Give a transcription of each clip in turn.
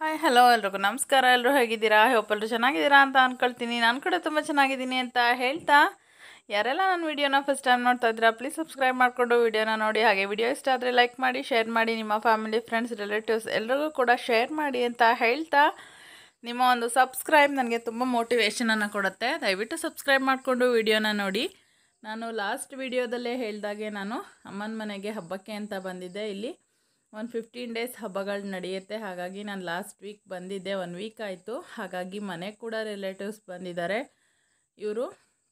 hi hello ಎಲ್ರಿಗೂ ನಮಸ್ಕಾರ ಎಲ್ಲರೂ ಹೇಗಿದ್ದೀರಾ ಹೋಪ್ ಎಲ್ಲರೂ ಚೆನ್ನಾಗಿದ್ದೀರಾ ಅಂತ ಅಂದ್ಕೊಳ್ತೀನಿ ನಾನು ಕೂಡ ತುಂಬ ಚೆನ್ನಾಗಿದ್ದೀನಿ ಅಂತ ಹೇಳ್ತಾ ಯಾರೆಲ್ಲ ನನ್ನ ವೀಡಿಯೋನ ಫಸ್ಟ್ ಟೈಮ್ ನೋಡ್ತಾ ಇದ್ದೀರಾ ಪ್ಲೀಸ್ ಸಬ್ಸ್ಕ್ರೈಬ್ ಮಾಡಿಕೊಂಡು ವೀಡಿಯೋನ ನೋಡಿ ಹಾಗೆ ವಿಡಿಯೋ ಇಷ್ಟ ಆದರೆ ಲೈಕ್ ಮಾಡಿ ಶೇರ್ ಮಾಡಿ ನಿಮ್ಮ ಫ್ಯಾಮಿಲಿ ಫ್ರೆಂಡ್ಸ್ ರಿಲೇಟಿವ್ಸ್ ಎಲ್ರಿಗೂ ಕೂಡ ಶೇರ್ ಮಾಡಿ ಅಂತ ಹೇಳ್ತಾ ನಿಮ್ಮ ಒಂದು ಸಬ್ಸ್ಕ್ರೈಬ್ ನನಗೆ ತುಂಬ ಮೋಟಿವೇಶನನ್ನು ಕೊಡುತ್ತೆ ದಯವಿಟ್ಟು ಸಬ್ಸ್ಕ್ರೈಬ್ ಮಾಡಿಕೊಂಡು ವಿಡಿಯೋನ ನೋಡಿ ನಾನು ಲಾಸ್ಟ್ ವಿಡಿಯೋದಲ್ಲೇ ಹೇಳ್ದಾಗೆ ನಾನು ಅಮ್ಮನ ಮನೆಗೆ ಹಬ್ಬಕ್ಕೆ ಅಂತ ಬಂದಿದ್ದೆ ಇಲ್ಲಿ ಒಂದು ಫಿಫ್ಟೀನ್ ಡೇಸ್ ಹಬ್ಬಗಳು ನಡೆಯುತ್ತೆ ಹಾಗಾಗಿ ನಾನು ಲಾಸ್ಟ್ ವೀಕ್ ಬಂದಿದ್ದೆ ಒನ್ ವೀಕ್ ಆಯಿತು ಹಾಗಾಗಿ ಮನೆಗೆ ಕೂಡ ರಿಲೇಟಿವ್ಸ್ ಬಂದಿದ್ದಾರೆ ಇವರು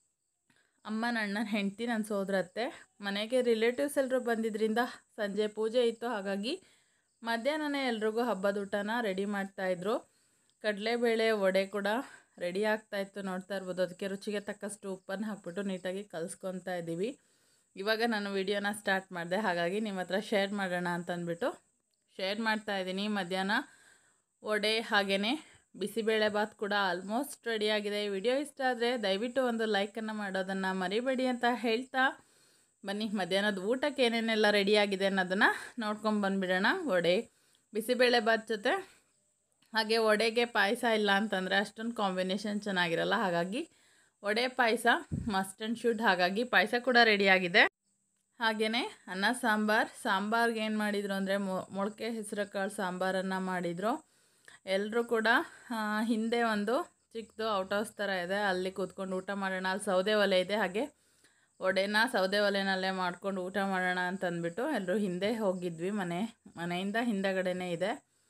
ಅಮ್ಮನ ಅಣ್ಣನ ಹೆಂಡತಿ ನನ್ನ ಸೋದರತ್ತೆ ಮನೆಗೆ ರಿಲೇಟಿವ್ಸ್ ಎಲ್ಲರೂ ಬಂದಿದ್ದರಿಂದ ಸಂಜೆ ಪೂಜೆ ಇತ್ತು ಹಾಗಾಗಿ ಮಧ್ಯಾಹ್ನನೇ ಎಲ್ರಿಗೂ ಹಬ್ಬದ ಊಟನ ರೆಡಿ ಮಾಡ್ತಾಯಿದ್ರು ಕಡಲೆಬೇಳೆ ವಡೆ ಕೂಡ ರೆಡಿ ಆಗ್ತಾಯಿತ್ತು ನೋಡ್ತಾ ಇರ್ಬೋದು ಅದಕ್ಕೆ ರುಚಿಗೆ ತಕ್ಕಷ್ಟು ಉಪ್ಪನ್ನು ಹಾಕ್ಬಿಟ್ಟು ನೀಟಾಗಿ ಕಲಿಸ್ಕೊತಾ ಇದ್ದೀವಿ ಇವಾಗ ನಾನು ವಿಡಿಯೋನ ಸ್ಟಾರ್ಟ್ ಮಾಡಿದೆ ಹಾಗಾಗಿ ನಿಮ್ಮ ಹತ್ರ ಶೇರ್ ಮಾಡೋಣ ಅಂತಂದ್ಬಿಟ್ಟು ಶೇರ್ ಮಾಡ್ತಾ ಇದ್ದೀನಿ ಮಧ್ಯಾಹ್ನ ವಡೆ ಹಾಗೆಯೇ ಬಿಸಿಬೇಳೆ ಬಾತ್ ಕೂಡ ಆಲ್ಮೋಸ್ಟ್ ರೆಡಿಯಾಗಿದೆ ವಿಡಿಯೋ ಇಷ್ಟ ಆದರೆ ದಯವಿಟ್ಟು ಒಂದು ಲೈಕನ್ನು ಮಾಡೋದನ್ನು ಮರಿಬೇಡಿ ಅಂತ ಹೇಳ್ತಾ ಬನ್ನಿ ಮಧ್ಯಾಹ್ನದ ಊಟಕ್ಕೆ ಏನೇನೆಲ್ಲ ರೆಡಿಯಾಗಿದೆ ಅನ್ನೋದನ್ನು ನೋಡ್ಕೊಂಡು ಬಂದುಬಿಡೋಣ ವಡೆ ಬಿಸಿಬೇಳೆ ಬಾತ್ ಜೊತೆ ಹಾಗೆ ವಡೆಗೆ ಪಾಯಸ ಇಲ್ಲ ಅಂತಂದರೆ ಅಷ್ಟೊಂದು ಕಾಂಬಿನೇಷನ್ ಚೆನ್ನಾಗಿರಲ್ಲ ಹಾಗಾಗಿ vada payasa must and should ಹಾಗಾಗಿ ಪಾಯಸ ಕೂಡ ರೆಡಿಯಾಗಿದೆ ಹಾಗೆಯೇ ಅನ್ನ ಸಾಂಬಾರು ಸಾಂಬಾರ್ಗೆ ಏನು ಮಾಡಿದರು ಅಂದರೆ ಮೊಳಕೆ ಹೆಸರು ಕಾಳು ಸಾಂಬಾರನ್ನು ಮಾಡಿದರು ಎಲ್ಲರೂ ಕೂಡ ಹಿಂದೆ ಒಂದು ಚಿಕ್ಕದು ಔಟ್ ಹೌಸ್ ಥರ ಇದೆ ಅಲ್ಲಿ ಕೂತ್ಕೊಂಡು ಊಟ ಮಾಡೋಣ ಅಲ್ಲಿ ಸೌದೆ ಒಲೆ ಇದೆ ಹಾಗೆ ಒಡೆನ ಸೌದೆ ಒಲೆನಲ್ಲೇ ಮಾಡ್ಕೊಂಡು ಊಟ ಮಾಡೋಣ ಅಂತಂದ್ಬಿಟ್ಟು ಎಲ್ಲರೂ ಹಿಂದೆ ಹೋಗಿದ್ವಿ ಮನೆ ಮನೆಯಿಂದ ಹಿಂದಗಡೆನೇ ಇದೆ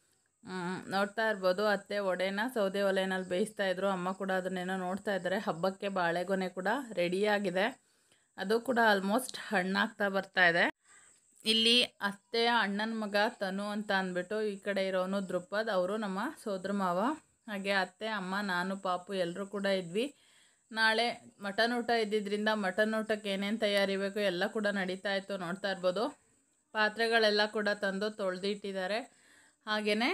ನೋಡ್ತಾ ಇರ್ಬೋದು ಅತ್ತೆ ಒಡೆನ ಸೌದೆ ಒಲೆನಲ್ಲಿ ಬೇಯಿಸ್ತಾ ಇದ್ರು ಅಮ್ಮ ಕೂಡ ಅದನ್ನೇನೋ ನೋಡ್ತಾ ಇದ್ದಾರೆ ಹಬ್ಬಕ್ಕೆ ಬಾಳೆಗೊನೆ ಕೂಡ ರೆಡಿಯಾಗಿದೆ ಅದು ಕೂಡ ಆಲ್ಮೋಸ್ಟ್ ಹಣ್ಣಾಗ್ತಾ ಬರ್ತಾ ಇದೆ ಇಲ್ಲಿ ಅತ್ತೆಯ ಅಣ್ಣನ ಮಗ ತನು ಅಂತ ಅಂದ್ಬಿಟ್ಟು ಈ ಕಡೆ ಇರೋನು ದ್ರುಪದ್ ಅವರು ನಮ್ಮ ಸೋದರ ಮಾವ ಹಾಗೆ ಅತ್ತೆ ಅಮ್ಮ ನಾನು ಪಾಪು ಎಲ್ಲರೂ ಕೂಡ ಇದ್ವಿ ನಾಳೆ ಮಟನ್ ಊಟ ಇದ್ದಿದ್ದರಿಂದ ಮಟನ್ ಊಟಕ್ಕೆ ಏನೇನು ತಯಾರಿ ಬೇಕು ಎಲ್ಲ ಕೂಡ ನಡೀತಾ ಇತ್ತು ನೋಡ್ತಾ ಇರ್ಬೋದು ಪಾತ್ರೆಗಳೆಲ್ಲ ಕೂಡ ತಂದು ತೊಳೆದಿಟ್ಟಿದ್ದಾರೆ ಹಾಗೆಯೇ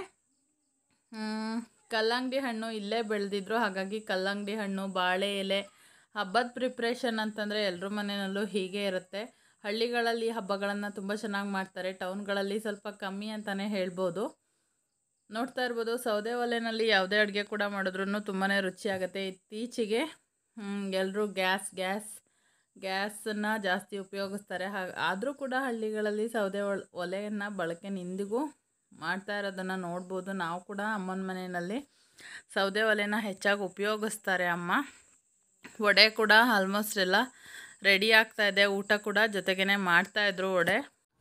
ಕಲ್ಲಂಗಡಿ ಹಣ್ಣು ಇಲ್ಲೇ ಬೆಳೆದಿದ್ರು ಹಾಗಾಗಿ ಕಲ್ಲಂಗಡಿ ಹಣ್ಣು ಬಾಳೆ ಎಲೆ ಹಬ್ಬದ ಪ್ರಿಪ್ರೇಷನ್ ಅಂತಂದರೆ ಎಲ್ಲರ ಮನೆಯಲ್ಲೂ ಹೀಗೆ ಇರುತ್ತೆ ಹಳ್ಳಿಗಳಲ್ಲಿ ಹಬ್ಬಗಳನ್ನು ತುಂಬ ಚೆನ್ನಾಗಿ ಮಾಡ್ತಾರೆ ಟೌನ್ಗಳಲ್ಲಿ ಸ್ವಲ್ಪ ಕಮ್ಮಿ ಅಂತಲೇ ಹೇಳ್ಬೋದು ನೋಡ್ತಾ ಇರ್ಬೋದು ಸೌದೆ ಒಲೆಯಲ್ಲಿ ಯಾವುದೇ ಅಡುಗೆ ಕೂಡ ಮಾಡಿದ್ರೂ ತುಂಬಾ ರುಚಿಯಾಗುತ್ತೆ ಇತ್ತೀಚೆಗೆ ಎಲ್ಲರೂ ಗ್ಯಾಸ್ ಗ್ಯಾಸ್ ಗ್ಯಾಸನ್ನು ಜಾಸ್ತಿ ಉಪಯೋಗಿಸ್ತಾರೆ ಹಾಗೆ ಆದರೂ ಕೂಡ ಹಳ್ಳಿಗಳಲ್ಲಿ ಸೌದೆ ಒಲೆಯನ್ನು ಬಳಕೆ ನಿಂದಿಗೂ ಮಾಡ್ತಾ ಇರೋದನ್ನು ನೋಡ್ಬೋದು ನಾವು ಕೂಡ ಅಮ್ಮನ ಮನೆಯಲ್ಲಿ ಸೌದೆ ಒಲೆನ ಹೆಚ್ಚಾಗಿ ಉಪಯೋಗಿಸ್ತಾರೆ ಅಮ್ಮ ವಡೆ ಕೂಡ ಆಲ್ಮೋಸ್ಟ್ ಎಲ್ಲ ರೆಡಿ ಆಗ್ತಾಯಿದೆ ಊಟ ಕೂಡ ಜೊತೆಗೇ ಮಾಡ್ತಾಯಿದ್ರು ವಡೆ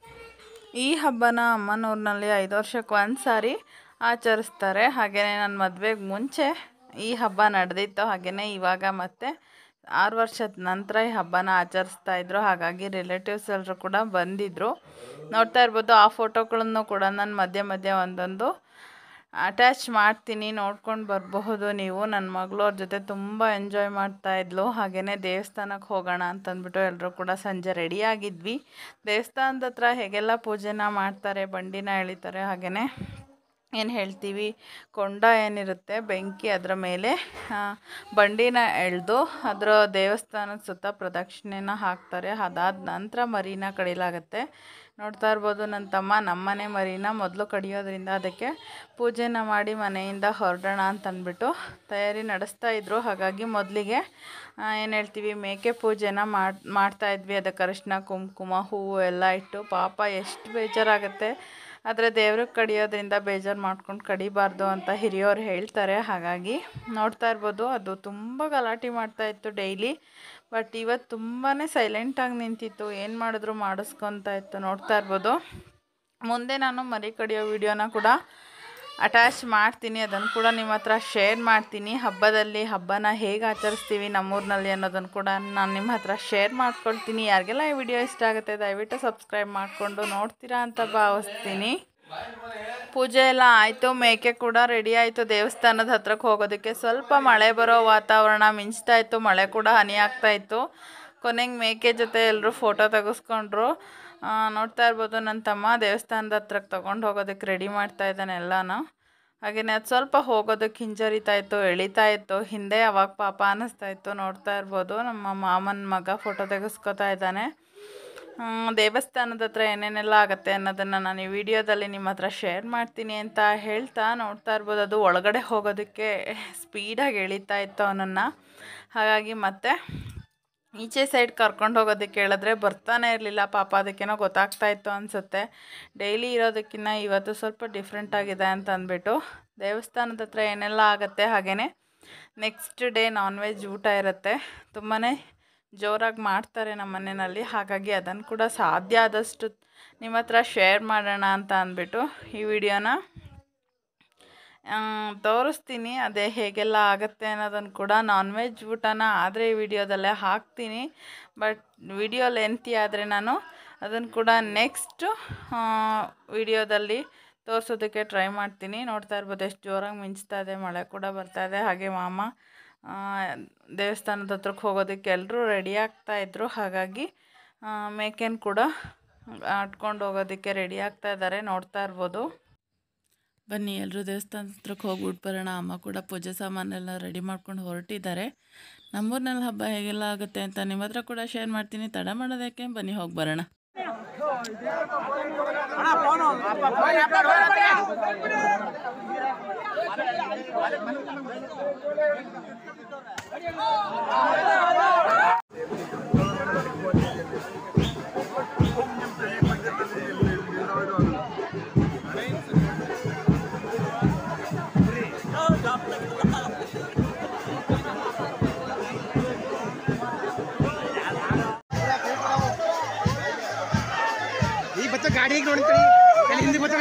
ಈ ಹಬ್ಬನ ಅಮ್ಮನೂರಿನಲ್ಲಿ ಐದು ವರ್ಷಕ್ಕೆ ಒಂದು ಸಾರಿ ಆಚರಿಸ್ತಾರೆ ಹಾಗೆಯೇ ನನ್ನ ಮದುವೆಗೆ ಮುಂಚೆ ಈ ಹಬ್ಬ ನಡೆದಿತ್ತು ಹಾಗೆಯೇ ಇವಾಗ ಮತ್ತೆ ಆರು ವರ್ಷದ ನಂತರ ಈ ಹಬ್ಬನ ಆಚರಿಸ್ತಾ ಇದ್ರು ಹಾಗಾಗಿ ರಿಲೇಟಿವ್ಸ್ ಎಲ್ಲರೂ ಕೂಡ ಬಂದಿದ್ದರು ನೋಡ್ತಾ ಇರ್ಬೋದು ಆ ಫೋಟೋಗಳನ್ನು ಕೂಡ ನಾನು ಮಧ್ಯೆ ಮಧ್ಯೆ ಒಂದೊಂದು ಅಟ್ಯಾಚ್ ಮಾಡ್ತೀನಿ ನೋಡ್ಕೊಂಡು ಬರಬಹುದು ನೀವು ನನ್ನ ಮಗಳು ಅವ್ರ ಜೊತೆ ತುಂಬ ಎಂಜಾಯ್ ಮಾಡ್ತಾಯಿದ್ಲು ಹಾಗೆಯೇ ದೇವಸ್ಥಾನಕ್ಕೆ ಹೋಗೋಣ ಅಂತಂದ್ಬಿಟ್ಟು ಎಲ್ಲರೂ ಕೂಡ ಸಂಜೆ ರೆಡಿಯಾಗಿದ್ವಿ ದೇವಸ್ಥಾನದ ಹತ್ರ ಹೇಗೆಲ್ಲ ಪೂಜೆನ ಮಾಡ್ತಾರೆ ಬಂಡಿನ ಎಳಿತಾರೆ ಹಾಗೆಯೇ ಏನು ಹೇಳ್ತೀವಿ ಕೊಂಡ ಏನಿರುತ್ತೆ ಬೆಂಕಿ ಅದರ ಮೇಲೆ ಬಂಡಿನ ಎಳೆದು ಅದರ ದೇವಸ್ಥಾನದ ಸುತ್ತ ಪ್ರದಕ್ಷಿಣೆನ ಹಾಕ್ತಾರೆ ಅದಾದ ನಂತರ ಮರಿನ ಕಡಿಲಾಗುತ್ತೆ ನೋಡ್ತಾ ಇರ್ಬೋದು ನನ್ನ ತಮ್ಮ ನಮ್ಮನೆ ಮರಿನ ಮೊದಲು ಕಡಿಯೋದ್ರಿಂದ ಅದಕ್ಕೆ ಪೂಜೆನ ಮಾಡಿ ಮನೆಯಿಂದ ಹೊರಡೋಣ ಅಂತಂದ್ಬಿಟ್ಟು ತಯಾರಿ ನಡೆಸ್ತಾ ಇದ್ರು ಹಾಗಾಗಿ ಮೊದಲಿಗೆ ಏನು ಹೇಳ್ತೀವಿ ಮೇಕೆ ಪೂಜೆನ ಮಾಡಿ ಮಾಡ್ತಾಯಿದ್ವಿ ಅದಕ್ಕೆ ಅರಿಶಿನ ಕುಂಕುಮ ಹೂವು ಎಲ್ಲ ಇಟ್ಟು ಪಾಪ ಎಷ್ಟು ಬೇಜಾರಾಗುತ್ತೆ ಆದರೆ ದೇವ್ರಿಗೆ ಕಡಿಯೋದ್ರಿಂದ ಬೇಜಾರು ಮಾಡ್ಕೊಂಡು ಕಡಿಬಾರ್ದು ಅಂತ ಹಿರಿಯವ್ರು ಹೇಳ್ತಾರೆ ಹಾಗಾಗಿ ನೋಡ್ತಾ ಇರ್ಬೋದು ಅದು ತುಂಬ ಗಲಾಟೆ ಮಾಡ್ತಾಯಿತ್ತು ಡೈಲಿ ಬಟ್ ಇವತ್ತು ತುಂಬಾ ಸೈಲೆಂಟಾಗಿ ನಿಂತಿತ್ತು ಏನು ಮಾಡಿದ್ರು ಮಾಡಿಸ್ಕೊತಾ ಇತ್ತು ನೋಡ್ತಾ ಇರ್ಬೋದು ಮುಂದೆ ನಾನು ಮರಿ ಕಡಿಯೋ ವಿಡಿಯೋನ ಕೂಡ ಅಟ್ಯಾಚ್ ಮಾಡ್ತೀನಿ ಅದನ್ನು ಕೂಡ ನಿಮ್ಮ ಹತ್ರ ಶೇರ್ ಮಾಡ್ತೀನಿ ಹಬ್ಬದಲ್ಲಿ ಹಬ್ಬನ ಹೇಗೆ ಆಚರಿಸ್ತೀವಿ ನಮ್ಮೂರಿನಲ್ಲಿ ಅನ್ನೋದನ್ನು ಕೂಡ ನಾನು ನಿಮ್ಮ ಹತ್ರ ಶೇರ್ ಮಾಡ್ಕೊಳ್ತೀನಿ ಯಾರಿಗೆಲ್ಲ ಈ ವಿಡಿಯೋ ಇಷ್ಟ ಆಗುತ್ತೆ ದಯವಿಟ್ಟು ಸಬ್ಸ್ಕ್ರೈಬ್ ಮಾಡಿಕೊಂಡು ನೋಡ್ತೀರಾ ಅಂತ ಭಾವಿಸ್ತೀನಿ ಪೂಜೆ ಎಲ್ಲ ಆಯಿತು ಮೇಕೆ ಕೂಡ ರೆಡಿ ಆಯಿತು ದೇವಸ್ಥಾನದ ಹತ್ರಕ್ಕೆ ಹೋಗೋದಕ್ಕೆ ಸ್ವಲ್ಪ ಮಳೆ ಬರೋ ವಾತಾವರಣ ಮಿಂಚ್ತಾ ಇತ್ತು ಮಳೆ ಕೂಡ ಹನಿ ಆಗ್ತಾ ಇತ್ತು ಕೊನೆಗೆ ಮೇಕೆ ಜೊತೆ ಎಲ್ಲರೂ ಫೋಟೋ ತೆಗೆಸ್ಕೊಂಡ್ರು ನೋಡ್ತಾ ಇರ್ಬೋದು ನನ್ನ ತಮ್ಮ ದೇವಸ್ಥಾನದ ಹತ್ರಕ್ಕೆ ತೊಗೊಂಡು ಹೋಗೋದಕ್ಕೆ ರೆಡಿ ಮಾಡ್ತಾ ಇದ್ದಾನೆ ಎಲ್ಲನೂ ಹಾಗೆಯೇ ಅದು ಸ್ವಲ್ಪ ಹೋಗೋದಕ್ಕೆ ಹಿಂಜರಿತಾ ಇತ್ತು ಎಳಿತಾ ಇತ್ತು ಹಿಂದೆ ಅವಾಗ ಪಾಪ ಅನ್ನಿಸ್ತಾ ಇತ್ತು ನೋಡ್ತಾ ಇರ್ಬೋದು ನಮ್ಮ ಮಾಮನ ಮಗ ಫೋಟೋ ತೆಗೆಸ್ಕೊತಾ ಇದ್ದಾನೆ ಹ್ಮ್, ದೇವಸ್ಥಾನದ ಹತ್ರ ಏನೇನೆಲ್ಲ ಆಗುತ್ತೆ ಅನ್ನೋದನ್ನು ನಾನು ಈ ವಿಡಿಯೋದಲ್ಲಿ ನಿಮ್ಮ ಹತ್ರ ಶೇರ್ ಮಾಡ್ತೀನಿ ಅಂತ ಹೇಳ್ತಾ ನೋಡ್ತಾ ಇರ್ಬೋದು ಅದು ಒಳಗಡೆ ಹೋಗೋದಕ್ಕೆ ಸ್ಪೀಡಾಗಿ ಎಳಿತಾ ಇತ್ತು ಅವನನ್ನು ಹಾಗಾಗಿ ಮತ್ತೆ ಈಚೆ ಸೈಡ್ ಕರ್ಕೊಂಡು ಹೋಗೋದಕ್ಕೆ ಹೇಳಿದ್ರೆ ಬರ್ತಾನೆ ಇರಲಿಲ್ಲ ಪಾಪ ಅದಕ್ಕೇನೋ ಗೊತ್ತಾಗ್ತಾ ಇತ್ತು ಅನಿಸುತ್ತೆ ಡೈಲಿ ಇರೋದಕ್ಕಿಂತ ಇವತ್ತು ಸ್ವಲ್ಪ ಡಿಫ್ರೆಂಟ್ ಆಗಿದೆ ಅಂತ ಅಂದ್ಬಿಟ್ಟು ದೇವಸ್ಥಾನದ ಹತ್ರ ಏನೆಲ್ಲ ಆಗುತ್ತೆ ಹಾಗೆಯೇ ನೆಕ್ಸ್ಟ್ ಡೇ ನಾನ್ ವೆಜ್ ಊಟ ಇರುತ್ತೆ ತುಂಬಾ ಜೋರಾಗಿ ಮಾಡ್ತಾರೆ ನಮ್ಮ ಮನೆಯಲ್ಲಿ ಹಾಗಾಗಿ ಅದನ್ನು ಕೂಡ ಸಾಧ್ಯ ಆದಷ್ಟು ನಿಮ್ಮ ಹತ್ರ ಶೇರ್ ಮಾಡೋಣ ಅಂತ ಅಂದ್ಬಿಟ್ಟು ಈ ವಿಡಿಯೋನ ತೋರಿಸ್ತೀನಿ ಅದೇ ಹೇಗೆಲ್ಲ ಆಗುತ್ತೆ ಅನ್ನೋದನ್ನು ಕೂಡ ನಾನ್ ವೆಜ್ ಊಟನ ಆದರೆ ಈ ವಿಡಿಯೋದಲ್ಲೇ ಹಾಕ್ತೀನಿ ಬಟ್ ವಿಡಿಯೋ ಲೆಂತಿ ಆದರೆ ನಾನು ಅದನ್ನು ಕೂಡ ನೆಕ್ಸ್ಟು ವಿಡಿಯೋದಲ್ಲಿ ತೋರಿಸೋದಕ್ಕೆ ಟ್ರೈ ಮಾಡ್ತೀನಿ ನೋಡ್ತಾ ಇರ್ಬೋದು ಎಷ್ಟು ಜೋರಾಗಿ ಮಿಂಚ್ತಾ ಇದೆ ಮಳೆ ಕೂಡ ಬರ್ತಾ ಇದೆ ಹಾಗೆ ಮಾಮ ಆ, ದೇವಸ್ಥಾನದ ಹತ್ರಕ್ಕೆ ಹೋಗೋದಕ್ಕೆ ಎಲ್ಲರೂ ರೆಡಿ ಆಗ್ತಾ ಇದ್ರು ಹಾಗಾಗಿ ಆ, ಮೇಕೆನ ಕೂಡ ಆಟ್ಕೊಂಡು ಹೋಗೋದಕ್ಕೆ ರೆಡಿ ಆಗ್ತಾ ಇದ್ದಾರೆ ನೋಡ್ತಾ ಇರ್ಬೋದು ಬನ್ನಿ ಎಲ್ಲರೂ ದೇವಸ್ಥಾನದ ಹತ್ರಕ್ಕೆ ಹೋಗ್ಬಿಟ್ಟು ಬರೋಣ ಅಮ್ಮ ಕೂಡ ಪೂಜೆ ಸಾಮಾನೆಲ್ಲ ರೆಡಿ ಮಾಡ್ಕೊಂಡು ಹೊರಟಿದ್ದಾರೆ ನಮ್ಮೂರಿನಲ್ಲಿ ಹಬ್ಬ ಹೇಗೆಲ್ಲ ಆಗುತ್ತೆ ಅಂತ ನಿಮ್ಮ ಹತ್ರ ಕೂಡ ಶೇರ್ ಮಾಡ್ತೀನಿ ತಡ ಮಾಡೋದಕ್ಕೆ ಬನ್ನಿ ಹೋಗಿ ಬರೋಣ ಈ ಬಚ್ಚ ಗಾಡಿ ನೋಡ್ತೀರಿ ಅಲ್ಲಿ ಹಿಂದೆ ಬಚ್ಚ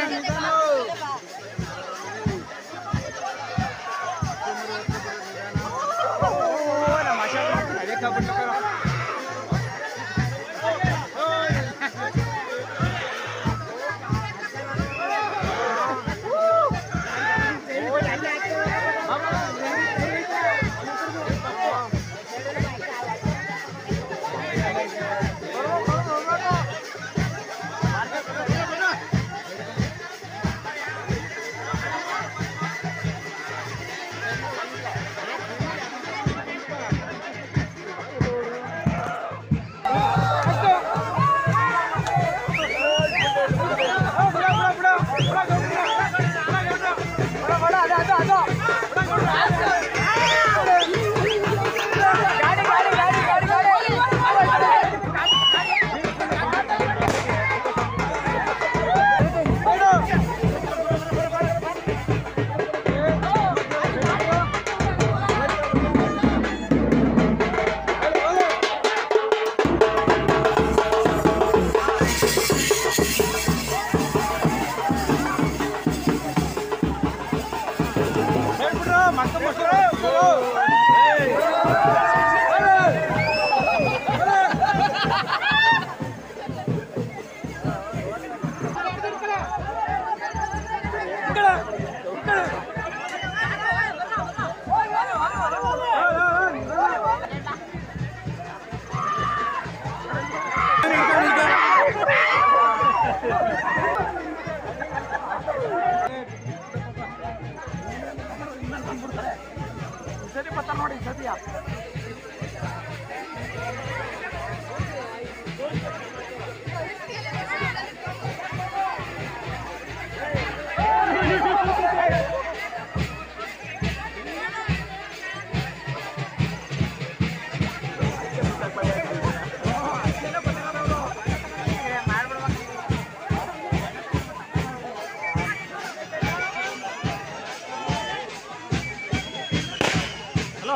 ಹಲೋ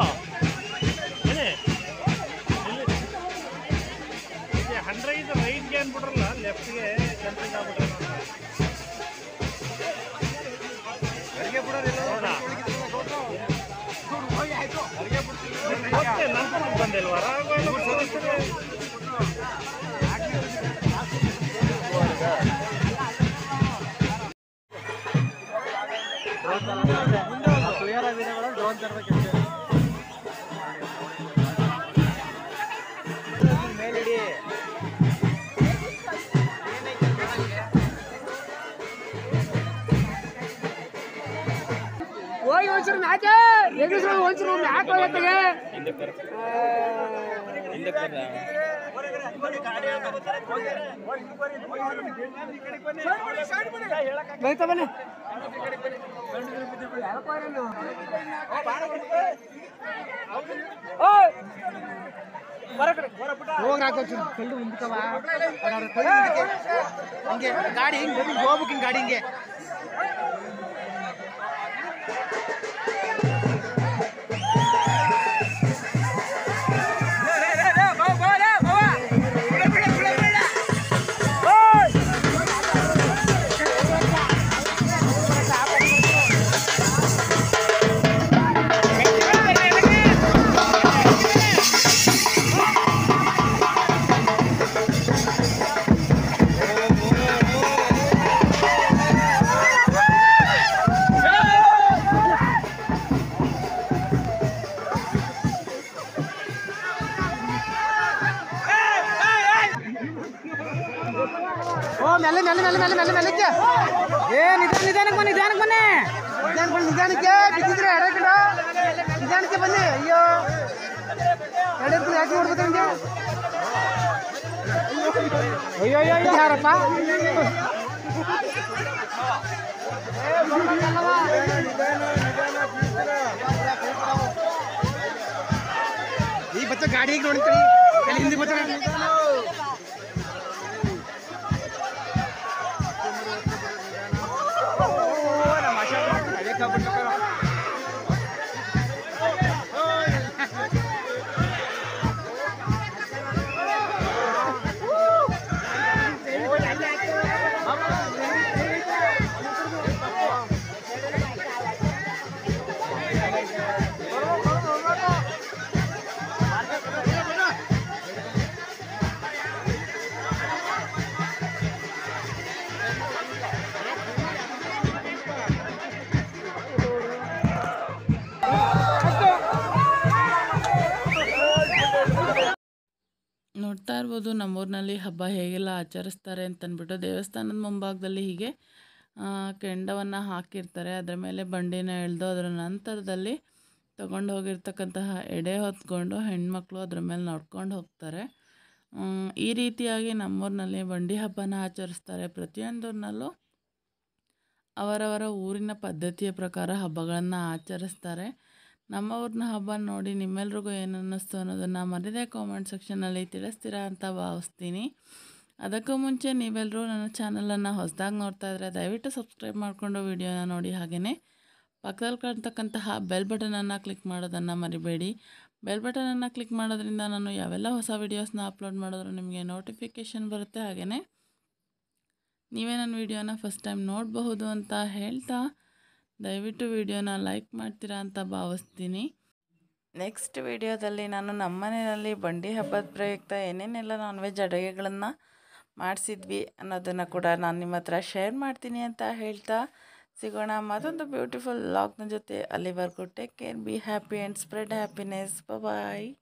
ಏನೇ ಹಂಡ್ರೆಡ್ ರೈಟ್ಗೆ ಅಂದ್ಬಿಟ್ರಲ್ಲ ಲೆಫ್ಟ್ಗೆ ಜಂಪಿಂಗ್ ಆಗ್ಬಿಟ್ರೆ ಹೌದಾ ಮತ್ತೆ ನಂತರ ಬಂದಿಲ್ವಾ ರಾಘವೇಂದ್ರ ಪೊಲೀಸರು ಹೋಗಿ ಒಂದ್ಸರಿ ಮ್ಯಾಕೆ ಹೆಂಗಸ್ರು ಒಂದ್ಸರಿ ಮ್ಯಾಕ್ ಹೋಗತ್ತಿಗೆ ಬೈತಾ ಬನ್ನಿ ಹೋಗ್ರ ಕಲ್ಲು ಮುಂದಕ್ಕವ ಹಿಂಗೆ ಗಾಡಿ ಹಿಂಗೆ ಹಿಂಗೆ ಹೋಗ್ಬೇಕು ಹಿಂಗೆ ಗಾಡಿ ಹಿಂಗೆ ಓ ಮೆಲ್ಲ ಮೆಲ್ಲ ಮೆಲ್ಲ ಮೆಲ್ಲ ಮೆಲ್ಲ ಮೆಲ್ಲಕ್ಕೆ ಏ ನಿಧಾನ ನಿಧಾನಕ್ಕೆ ಬನ್ನಿ ನಿಧಾನಕ್ಕೆ ಬನ್ನಿ ನಿಧಾನಕ್ಕೆ ಬನ್ನಿ ನಿಧಾನಕ್ಕೆ ಬಿದ್ದಿದ್ರೆ ಎಡೆ ಕಡ ನಿಧಾನಕ್ಕೆ ಬನ್ನಿ ಅಯ್ಯೋ ಎಡೆ ಕಡೆ ಯಾಕೆ ನೋಡ್ಬೇಕು ಹಂಗೆ ಅಯ್ಯೋ ಅಯ್ಯೋ ಅಯ್ಯೋ ಯಾರಪ್ಪ ಈ ಬಚ್ಚ ಗಾಡಿಗೆ ನೋಡ್ತೀರಿ ಅಲ್ಲಿ ಹಿಂದೆ ಬಚ್ಚ ನೋಡ್ತಾ ಇರ್ಬೋದು ನಮ್ಮೂರಿನಲ್ಲಿ ಹಬ್ಬ ಹೇಗೆಲ್ಲ ಆಚರಿಸ್ತಾರೆ ಅಂತಂದ್ಬಿಟ್ಟು ದೇವಸ್ಥಾನದ ಮುಂಭಾಗದಲ್ಲಿ ಹೀಗೆ ಕೆಂಡವನ್ನು ಹಾಕಿರ್ತಾರೆ ಅದರ ಮೇಲೆ ಬಂಡಿನ ಎಳೆದು ಅದರ ನಂತರದಲ್ಲಿ ತಗೊಂಡು ಹೋಗಿರ್ತಕ್ಕಂತಹ ಎಡೆ ಹೊತ್ಕೊಂಡು ಹೆಣ್ಮಕ್ಳು ಅದ್ರ ಮೇಲೆ ನಡ್ಕೊಂಡು ಹೋಗ್ತಾರೆ ಮ್, ಈ ರೀತಿಯಾಗಿ ನಮ್ಮೂರಿನಲ್ಲಿ ಬಂಡಿ ಹಬ್ಬನ ಆಚರಿಸ್ತಾರೆ ಪ್ರತಿಯೊಂದೂರಿನಲ್ಲೂ ಅವರವರ ಊರಿನ ಪದ್ಧತಿಯ ಪ್ರಕಾರ ಹಬ್ಬಗಳನ್ನು ಆಚರಿಸ್ತಾರೆ ನಮ್ಮ ಊರಿನ ಹಬ್ಬ ನೋಡಿ ನಿಮ್ಮೆಲ್ರಿಗೂ ಏನು ಅನ್ನಿಸ್ತು ಅನ್ನೋದನ್ನು ಮರಿದೇ ಕಾಮೆಂಟ್ ಸೆಕ್ಷನಲ್ಲಿ ತಿಳಿಸ್ತೀರಾ ಅಂತ ಭಾವಿಸ್ತೀನಿ ಅದಕ್ಕೂ ಮುಂಚೆ ನೀವೆಲ್ಲರೂ ನನ್ನ ಚಾನಲನ್ನು ಹೊಸದಾಗಿ ನೋಡ್ತಾ ಇದ್ದರೆ ದಯವಿಟ್ಟು ಸಬ್ಸ್ಕ್ರೈಬ್ ಮಾಡಿಕೊಂಡು ವಿಡಿಯೋನ ನೋಡಿ ಹಾಗೆಯೇ ಪಕ್ಕದಲ್ಲಿ ಕಾಣ್ತಕ್ಕಂತಹ ಬೆಲ್ ಬಟನನ್ನು ಕ್ಲಿಕ್ ಮಾಡೋದನ್ನು ಮರಿಬೇಡಿ ಬೆಲ್ ಬಟನನ್ನು ಕ್ಲಿಕ್ ಮಾಡೋದ್ರಿಂದ ನಾನು ಯಾವೆಲ್ಲ ಹೊಸ ವೀಡಿಯೋಸ್ನ ಅಪ್ಲೋಡ್ ಮಾಡಿದ್ರು ನಿಮಗೆ ನೋಟಿಫಿಕೇಷನ್ ಬರುತ್ತೆ ಹಾಗೆಯೇ ನೀವೇ ನನ್ನ ವೀಡಿಯೋನ ಫಸ್ಟ್ ಟೈಮ್ ನೋಡಬಹುದು ಅಂತ ಹೇಳ್ತಾ ದಯವಿಟ್ಟು ವಿಡಿಯೋನ ಲೈಕ್ ಮಾಡ್ತೀರಾ ಅಂತ ಭಾವಿಸ್ತೀನಿ ನೆಕ್ಸ್ಟ್ ವಿಡಿಯೋದಲ್ಲಿ ನಾನು ನಮ್ಮ ಮನೆಯಲ್ಲಿ ಬಂಡಿ ಹಬ್ಬದ ಪ್ರಯುಕ್ತ ಏನೇನೆಲ್ಲ ನಾನ್ ವೆಜ್ ಅಡುಗೆಗಳನ್ನು ಮಾಡಿಸಿದ್ವಿ ಅನ್ನೋದನ್ನು ಕೂಡ ನಾನು ನಿಮ್ಮ ಹತ್ರ ಶೇರ್ ಮಾಡ್ತೀನಿ ಅಂತ ಹೇಳ್ತಾ ಸಿಗೋಣ ಮತ್ತೊಂದು ಬ್ಯೂಟಿಫುಲ್ ಲಾಗ್ನ ಜೊತೆ ಅಲ್ಲಿವರೆಗೂ take care be happy and spread happiness bye